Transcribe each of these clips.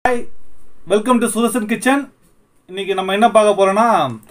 hi welcome to Sudarshan kitchen இன்னைக்கு நம்ம என்ன பார்க்க போறோம்னா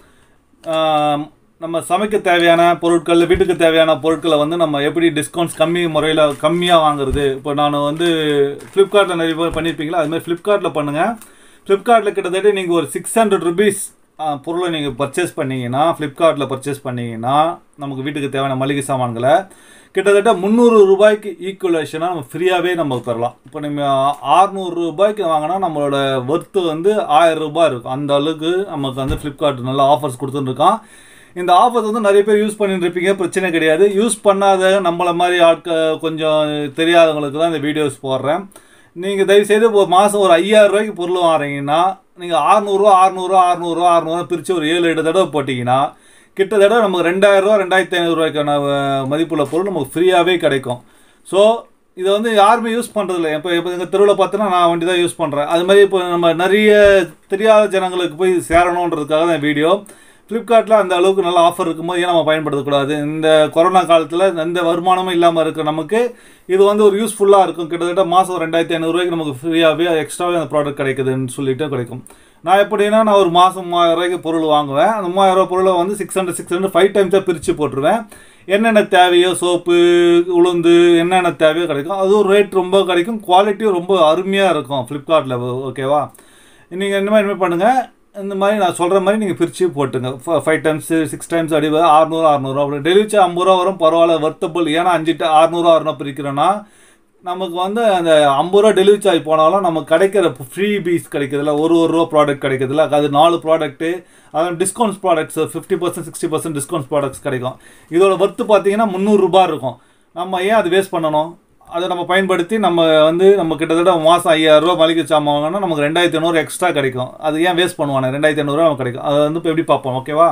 ஆம், நம்ம சமைக்க தேவையான பொருட்கள் வீட்டுக்கு தேவையான பொருட்களை வந்து நம்ம எப்படி டிஸ்கவுண்ட்ஸ் கம்மி முறையில் கம்மியாக வாங்குறது இப்போ நான் வந்து ஃப்ளிப்கார்ட்டில் நிறைய பேர் பண்ணியிருப்பீங்களா அது மாதிரி ஃப்ளிப்கார்ட்டில் பண்ணுங்கள் ஃப்ளிப்கார்ட்டில் கிட்டத்தட்ட நீங்கள் ஒரு சிக்ஸ் ஹண்ட்ரட் ருபீஸ் பொருளை நீங்கள் பர்ச்சேஸ் பண்ணீங்கன்னா ஃப்ளிப்கார்ட்டில் பர்ச்சேஸ் பண்ணீங்கன்னா நமக்கு வீட்டுக்கு தேவையான மளிகை சாமான்களை கிட்டத்தட்ட முந்நூறு ரூபாய்க்கு ஈக்குவலேஷனாக நம்ம ஃப்ரீயாகவே நம்ம பெறலாம் இப்போ நம்ம ஆறுநூறு ரூபாய்க்கு வாங்கினா நம்மளோட ஒர்த்து வந்து ஆயிரம் ரூபாய் இருக்கும் அந்த அளவுக்கு நமக்கு வந்து ஃப்ளிப்கார்ட் நல்ல ஆஃபர்ஸ் கொடுத்துருக்கான் இந்த ஆஃபர்ஸ் வந்து நிறைய பேர் யூஸ் பண்ணிட்டு இருப்பீங்க பிரச்சனை கிடையாது யூஸ் பண்ணாத நம்மள மாதிரி ஆட்கள் கொஞ்சம் தெரியாதவங்களுக்கு தான் இந்த வீடியோஸ் போடுறேன் நீங்கள் தயவுசெய்து ஒரு மாதம் ஒரு ஐயாயிரம் ரூபாய்க்கு பொருள் வாங்குறீங்கன்னா நீங்கள் ஆறுநூறுவா ஆறுநூறுவா ஆறுநூறுவா ஆறுநூறுவா பிரித்து ஒரு ஏழு எட்டு தடவை போட்டிங்கன்னா கிட்டத்தட்ட நமக்கு ரெண்டாயிரம் ரூபா ரெண்டாயிரத்தி ஐநூறுரூவாய்க்கான மதிப்புள்ள பொருள் நமக்கு ஃப்ரீயாகவே கிடைக்கும் ஸோ இதை வந்து யாருமே யூஸ் பண்ணுறதில்ல இப்போ இப்போ எங்கள் தெருவில் பார்த்தோன்னா நான் வண்டி தான் யூஸ் பண்ணுறேன் அது மாதிரி இப்போ நம்ம நிறைய தெரியாத ஜனங்களுக்கு போய் சேரணுன்றதுக்காக தான் வீடியோ ஃப்ளிப்கார்ட்டில் அந்த அளவுக்கு நல்ல ஆஃபர் இருக்கும்போது ஏன் நம்ம பயன்படுத்தக்கூடாது இந்த கொரோனா காலத்தில் எந்த வருமானமும் இல்லாமல் இருக்க நமக்கு இது வந்து ஒரு யூஸ்ஃபுல்லாக இருக்கும் கிட்டத்தட்ட மாதம் ரெண்டாயிரத்தி ஐநூறுரூவாய்க்கு நமக்கு ஃப்ரீயாகவே எக்ஸ்ட்ராவே அந்த ப்ராடக்ட் கிடைக்குதுன்னு சொல்லிட்டு கிடைக்கும் நான் எப்படின்னா நான் ஒரு மாதம் மூவாயிரம் ரூபாய்க்கு பொருள் வாங்குவேன் அந்த மூவாயிரம் ரூபாய் பொருளை வந்து six hundred six hundred five times தான் பிரித்து போட்டுருவேன் என்னென்ன தேவையோ சோப்பு உளுந்து என்னென்ன தேவையோ கிடைக்கும் அதுவும் ரேட் ரொம்ப கிடைக்கும் குவாலிட்டியும் ரொம்ப அருமையாக இருக்கும் ஃப்ளிப்கார்ட்டில் ஓகேவா நீங்கள் இந்த மாதிரி என்ன பண்ணுங்கள் இந்த மாதிரி நான் சொல்கிற மாதிரி நீங்கள் பிரித்து போட்டுங்க ஃபைவ் டைம்ஸ் சிக்ஸ் டைம்ஸ் அடி அறுநூறு அறுநூறுவா அப்படி டெலிவரி ஐம்பது ரூபா வரும் பரவாயில்ல வர்த்தபிள் ஏன்னா அஞ்சு அறுநூறுவா அறுநூறு பிரிக்கிறோன்னா நமக்கு வந்து அந்த ஐம்பது ரூபா டெலிவரி சார்ஜ் போனாலும் நமக்கு கிடைக்கிற ஃப்ரீ பீஸ் கிடைக்கிறதுல ஒரு ஒரு ரூபா ப்ராடக்ட் கிடைக்கிறதுல அது நாலு ப்ராடக்ட்டு அதான் discounts products fifty percent sixty percent discounts products கிடைக்கும் இதோட ஒர்த்து பார்த்தீங்கன்னா முந்நூறுரூபா இருக்கும் நம்ம ஏன் அது வேஸ்ட் பண்ணணும் அதை நம்ம பயன்படுத்தி நம்ம வந்து நம்ம கிட்டத்தட்ட மாதம் ஐயாயிரம் ரூபா மளிகை சாமான் வாங்கினா நமக்கு ரெண்டாயிரத்தி ஐநூறு எக்ஸ்ட்ரா கிடைக்கும் அது ஏன் வேஸ்ட் பண்ணுவானே ரெண்டாயிரத்தி ஐநூறுரூவா நமக்கு கிடைக்கும் அதை வந்து இப்போ எப்படி பார்ப்போம் ஓகேவா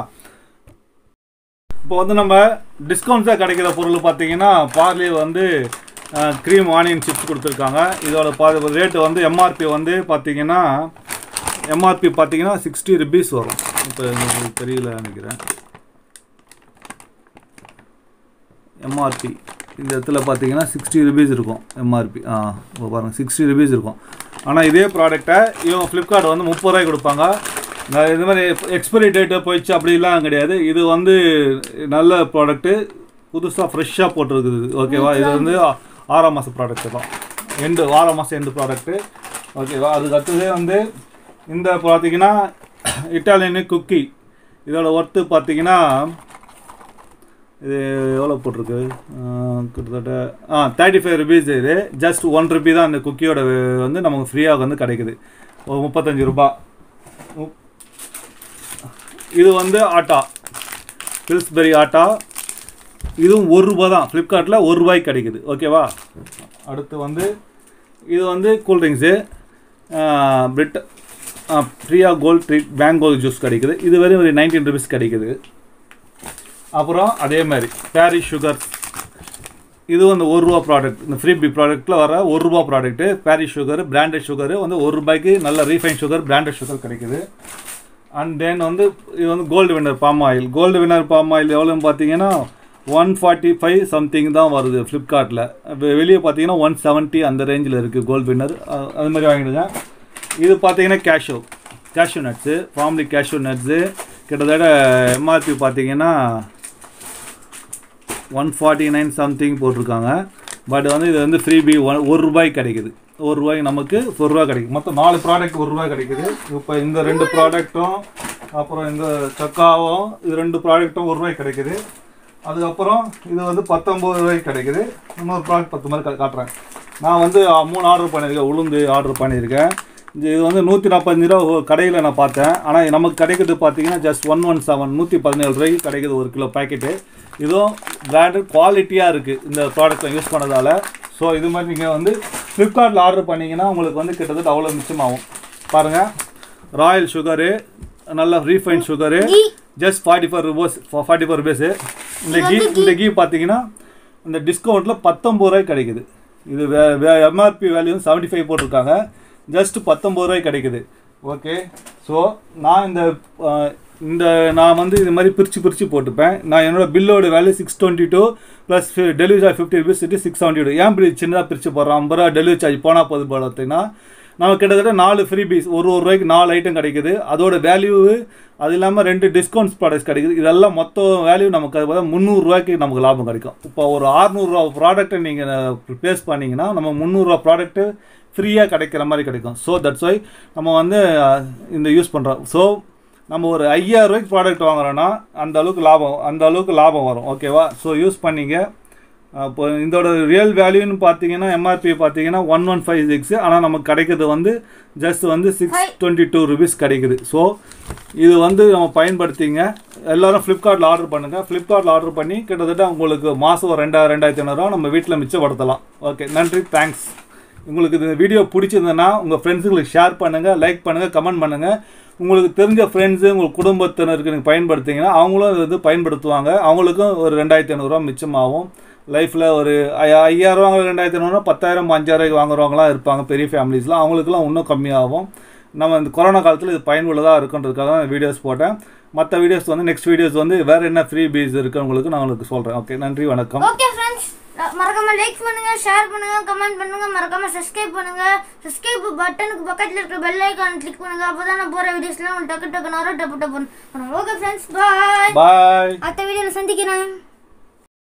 இப்போ வந்து நம்ம டிஸ்கவுண்ட்ஸாக கிடைக்கிற பொருள் பார்த்தீங்கன்னா பார்லி வந்து க்ரீம் ஆனியன் சிப்ஸ் கொடுத்துருக்காங்க இதோட பா ரேட்டு வந்து எம்ஆர்பி வந்து பார்த்தீங்கன்னா எம்ஆர்பி பார்த்தீங்கன்னா சிக்ஸ்டி ருபீஸ் வரும் இப்போ உங்களுக்கு தெரியல நினைக்கிறேன் எம்ஆர்பி இந்த இடத்துல பார்த்தீங்கன்னா சிக்ஸ்டி ருபீஸ் இருக்கும் எம்ஆர்பி ஆ இப்போ பாருங்கள் சிக்ஸ்டி ருபீஸ் இருக்கும் ஆனால் இதே ப்ராடக்ட்டை இவங்க ஃப்ளிப்கார்ட் வந்து முப்பது ரூபாய்க்கு கொடுப்பாங்க நான் இது மாதிரி எக்ஸ்பைரி டேட்டு போயிடுச்சு அப்படிலாம் கிடையாது இது வந்து நல்ல ப்ராடக்ட்டு புதுசாக ஃப்ரெஷ்ஷாக போட்டிருக்குது ஓகேவா இது வந்து ஆறாம் மாதம் ப்ராடக்ட்டு தான் எண்டு ஆறாம் மாதம் எண்டு ப்ராடக்ட்டு ஓகேவா அதுக்கு அடுத்தது வந்து இந்த பார்த்தீங்கன்னா இட்டாலியனு குக்கி இதோட ஒர்த்து பார்த்தீங்கன்னா இது எவ்வளோ போட்டிருக்கு ஆஹ் கிட்டத்தட்ட ஆ தேர்ட்டி ஃபைவ் ருபீஸ் இது ஜஸ்ட் ஒன் ருபி தான் அந்த குக்கியோட வந்து நமக்கு ஃப்ரீயாக வந்து கிடைக்குது ஒரு முப்பத்தஞ்சு ரூபா முப்- இது வந்து ஆட்டா பில்ஸ்பெரி ஆட்டா இதுவும் ஒரு ரூபா தான் ஃப்ளிப்கார்ட்டில் ஒரு ரூபாய்க்கு கிடைக்குது ஓகேவா அடுத்து வந்து இது வந்து கூல்ட்ரிங்க்ஸு பிரிட் ஃப்ரீயாக கோல்ட் ட்ரீட் மேங்கோ ஜூஸ் கிடைக்குது இது வெறும் ஒரு நைன்டீன் ருபீஸ் கிடைக்குது அப்புறம் அதே மாதிரி பேரிஸ் சுகர் இது வந்து ஒரு ரூபா ப்ராடக்ட் இந்த ஃப்ரீ பி ப்ராடக்ட்டில் வர ஒரு ரூபா product Parry's sugar branded sugar வந்து ஒரு ரூபாய்க்கு நல்ல ரீஃபைன் சுகர் பிராண்டட் சுகர் கிடைக்குது அண்ட் தென் வந்து இது வந்து gold winner palm oil gold winner palm oil எவ்வளோன்னு பார்த்தீங்கன்னா ஒன் ஃபார்ட்டி ஃபைவ் சம்திங் தான் வருது ஃப்ளிப்கார்ட்டில் வெளியே பார்த்தீங்கன்னா ஒன் செவன்ட்டி அந்த ரேஞ்சில் இருக்குது கோல்டு வின்னர் அது மாதிரி வாங்கிடுங்க இது பார்த்தீங்கன்னா cashew cashew nuts Farmley cashew nuts கிட்டத்தட்ட எம்ஆர்பி பார்த்தீங்கன்னா ஒன் ஃபார்ட்டி நைன் சம்திங் போட்டிருக்காங்க பட் வந்து இது வந்து ஃப்ரீ பி ஒன் ஒரு ரூபாய்க்கு கிடைக்குது ஒரு ரூபாய்க்கு நமக்கு ஒரு ரூபாய் கிடைக்கும் மொத்தம் நாலு ப்ராடக்ட் ஒரு ரூபாய் கிடைக்குது இப்போ இந்த ரெண்டு ப்ராடக்ட்டும் அப்புறம் இந்த சக்காவும் இது ரெண்டு ப்ராடக்ட்டும் ஒரு ரூபாய்க்கு கிடைக்குது அதுக்கப்புறம் இது வந்து பத்தொம்பது ரூபாய்க்கு கிடைக்குது இன்னொரு ப்ராடக்ட் பத்து மாதிரி கா- காட்டுறேன் நான் வந்து அஹ், மூணு ஆர்டர் பண்ணியிருக்கேன் உளுந்து ஆர்டர் பண்ணியிருக்கேன் இது இது வந்து நூற்றி நாற்பத்தஞ்சு ரூபா கடையில் நான் பார்த்தேன் ஆனால் நமக்கு கிடைக்கிறது பார்த்தீங்கன்னா ஜஸ்ட் ஒன் ஒன் செவன் நூற்றி பதினேழு ரூபாய்க்கு கிடைக்குது ஒரு கிலோ பேக்கெட்டு இதுவும் பிராண்டட் குவாலிட்டியாக இருக்குது இந்த ப்ராடக்ட்டை யூஸ் பண்ணதால் ஸோ இது மாதிரி நீங்கள் வந்து ஃப்ளிப்கார்ட்டில் ஆர்டர் பண்ணீங்கன்னா உங்களுக்கு வந்து கிட்டத்தட்ட அவ்வளோ மிச்சமாகும் பாருங்கள் ராயல் சுகரு நல்ல refine sugar just forty four rupees forty four rupees இந்த கீ இந்த கீ பார்த்தீங்கன்னா இந்த டிஸ்கவுண்ட்டில் பத்தொம்பது ரூபாய்க்கு கிடைக்குது இது வே எம்ஆர்பி வேல்யூ செவன்ட்டி ஃபைவ் போட்டிருக்காங்க ஜஸ்ட் பத்தொம்பது ரூபாய்க்கு கிடைக்குது ஓகே ஸோ நான் இந்த அஹ், இந்த நான் வந்து இது மாதிரி பிரித்து பிரித்து போட்டுப்பேன் நான் என்னோட பில்லோட value six twenty two plus delivery charge fifty rupees சிட்டி சிக்ஸ் செவன்ட்டி டூ ஏன் இப்படி சின்னதாக பிரித்து போடுறேன் ஐம்பது ரூபா டெலிவரி சார்ஜ் போனால் போது பார்த்தீங்கன்னா நமக்கு கிட்டத்தட்ட நாலு ஃப்ரீ பீஸ் ஒரு ஒரு ரூபாய்க்கு நாலு ஐட்டம் கிடைக்குது அதோட வேல்யூ அது இல்லாமல் ரெண்டு டிஸ்கவுண்ட்ஸ் ப்ராடக்ட்ஸ் கிடைக்குது இதெல்லாம் மொத்த வேல்யூ நமக்கு அது பார்த்தா முந்நூறுரூவாய்க்கு நமக்கு லாபம் கிடைக்கும் இப்போ ஒரு ஆறுநூறுவா ப்ராடக்ட்டை நீங்கள் ப்ளேஸ் பண்ணீங்கன்னா நம்ம முந்நூறுரூவா ப்ராடக்ட்டு ஃப்ரீயாக கிடைக்கிற மாதிரி கிடைக்கும் ஸோ தட்ஸ் ஒய் நம்ம வந்து அஹ், இந்த யூஸ் பண்ணுறோம் ஸோ நம்ம ஒரு ஐயாயிரம் ரூபாய்க்கு ப்ராடக்ட் வாங்குறோன்னா அந்த அளவுக்கு லாபம் அந்த அளவுக்கு லாபம் வரும் ஓகேவா ஸோ யூஸ் பண்ணீங்க இப்போ இதோட ரியல் வேல்யூன்னு பார்த்தீங்கன்னா எம்ஆர்பி பார்த்தீங்கன்னா ஒன் ஒன் ஃபைவ் சிக்ஸ் ஆனால் நமக்கு கிடைக்கிறது வந்து ஜஸ்ட் வந்து சிக்ஸ் டுவெண்ட்டி டூ ருபீஸ் கிடைக்குது ஸோ இது வந்து நம்ம பயன்படுத்திங்க எல்லாரும் ஃப்ளிப்கார்ட்டில் ஆர்டர் பண்ணுங்கள் ஃப்ளிப்கார்ட்டில் ஆர்டர் பண்ணி கிட்டத்தட்ட உங்களுக்கு மாதம் ஒரு ரெண்டாயிரம் ரெண்டாயிரத்தி ஐநூறுரூவா நம்ம வீட்டில் மிச்சப்படுத்தலாம் ஓகே நன்றி தேங்க்ஸ் உங்களுக்கு இந்த வீடியோ பிடிச்சிருந்ததுன்னா உங்கள் ஃப்ரெண்ட்ஸுங்களுக்கு ஷேர் பண்ணுங்கள் லைக் பண்ணுங்கள் கமெண்ட் பண்ணுங்கள் உங்களுக்கு தெரிஞ்ச ஃப்ரெண்ட்ஸு உங்கள் குடும்பத்தினருக்கு நீங்கள் பயன்படுத்திங்கன்னா அவங்களும் இது வந்து பயன்படுத்துவாங்க அவங்களுக்கும் ஒரு ரெண்டாயிரத்தி ஐநூறுரூவா மிச்சமாகும் லைஃப்பில் ஒரு ஐ- ஐயாயிரம் வாங்குற ரெண்டாயிரத்தி ஐநூறுரூவா பத்தாயிரம் அஞ்சாயிரம் வாங்குறவங்களாம் இருப்பாங்க பெரிய ஃபேமிலிஸ்லாம் அவங்களுக்குலாம் இன்னும் கம்மியாகும் நம்ம இந்த கொரோனா காலத்தில் இது பயனுள்ளதாக இருக்குன்றதுக்காக தான் வீடியோஸ் போட்டேன் மற்ற வீடியோஸ் வந்து நெக்ஸ்ட் வீடியோஸ் வந்து வேறு என்ன ஃப்ரீ பீஸ் இருக்குது உங்களுக்கு நான் உங்களுக்கு சொல்கிறேன் ஓகே நன்றி வணக்கம் ஓகே ஃப்ரெண்ட்ஸ் மறக்காம லைக் பண்ணுங்க ஷேர் பண்ணுங்க கமெண்ட் பண்ணுங்க மறக்காம சப்ஸ்கிரைப் பண்ணுங்க சப்ஸ்கிரைப் பட்டனுக்கு பக்கத்துல இருக்க பெல் ஐகான் கிளிக் பண்ணுங்க அப்பதான் நான் போற வீடியோஸ்லாம் உங்களுக்கு டக்கு டக்குன்னு வரும் டப்பு டப்புன்னு ஓகே ஃப்ரெண்ட்ஸ் பாய் பாய் அடுத்த வீடியோல சந்திக்கிறேன்